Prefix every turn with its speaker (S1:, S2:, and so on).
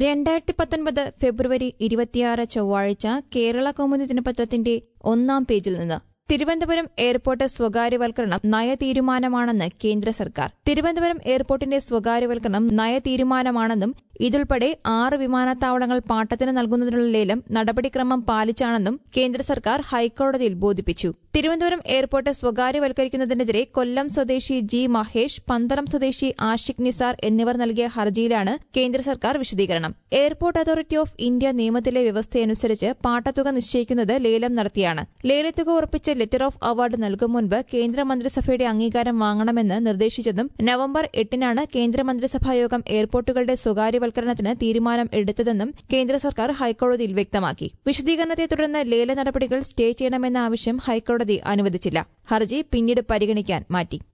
S1: രണ്ടായിരത്തി പത്തൊൻപത് ഫെബ്രുവരി ഇരുപത്തിയാറ് ചൊവ്വാഴ്ച കേരള കൗമുദി ദിനപത്രത്തിന്റെ ഒന്നാം പേജിൽ നിന്ന് തിരുവനന്തപുരം എയർപോർട്ട് സ്വകാര്യവൽക്കരണം നയതീരുമാനമാണെന്ന് കേന്ദ്ര സർക്കാർ തിരുവനന്തപുരം എയർപോർട്ടിന്റെ സ്വകാര്യവൽക്കരണം നയതീരുമാനമാണെന്നും ഇതുൾപ്പെടെ ആറ് വിമാനത്താവളങ്ങൾ പാട്ടത്തിന് നൽകുന്നതിനുള്ള ലേലം നടപടിക്രമം പാലിച്ചാണെന്നും കേന്ദ്ര സർക്കാർ ഹൈക്കോടതിയിൽ ബോധിപ്പിച്ചു തിരുവനന്തപുരം എയർപോർട്ട് സ്വകാര്യവൽക്കരിക്കുന്നതിനെതിരെ കൊല്ലം സ്വദേശി ജി മഹേഷ് പന്തളം സ്വദേശി ആഷിഖ് നിസാർ എന്നിവർ നൽകിയ ഹർജിയിലാണ് കേന്ദ്ര സർക്കാർ വിശദീകരണം എയർപോർട്ട് അതോറിറ്റി ഓഫ് ഇന്ത്യ നിയമത്തിലെ വ്യവസ്ഥയനുസരിച്ച് പാട്ടത്തുക നിശ്ചയിക്കുന്നത് ലേലം നടത്തിയാണ് ലേലത്തുക ഉറപ്പിച്ച് ലെറ്റർ ഓഫ് അവാർഡ് നൽകും മുൻപ് കേന്ദ്രമന്ത്രിസഭയുടെ അംഗീകാരം വാങ്ങണമെന്ന് നിർദ്ദേശിച്ചതും നവംബർ എട്ടിനാണ് കേന്ദ്രമന്ത്രിസഭായോഗം എയർപോർട്ടുകളുടെ സ്വകാര്യവൽക്കരണത്തിന് തീരുമാനം എടുത്തതെന്നും കേന്ദ്ര സർക്കാർ ഹൈക്കോടതിയിൽ വ്യക്തമാക്കി വിശദീകരണത്തെ തുടർന്ന് ലേല നടപടികൾ സ്റ്റേ ചെയ്യണമെന്ന ആവശ്യം ഹൈക്കോടതി അനുവദിച്ചില്ല ഹർജി പിന്നീട് പരിഗണിക്കാൻ മാറ്റി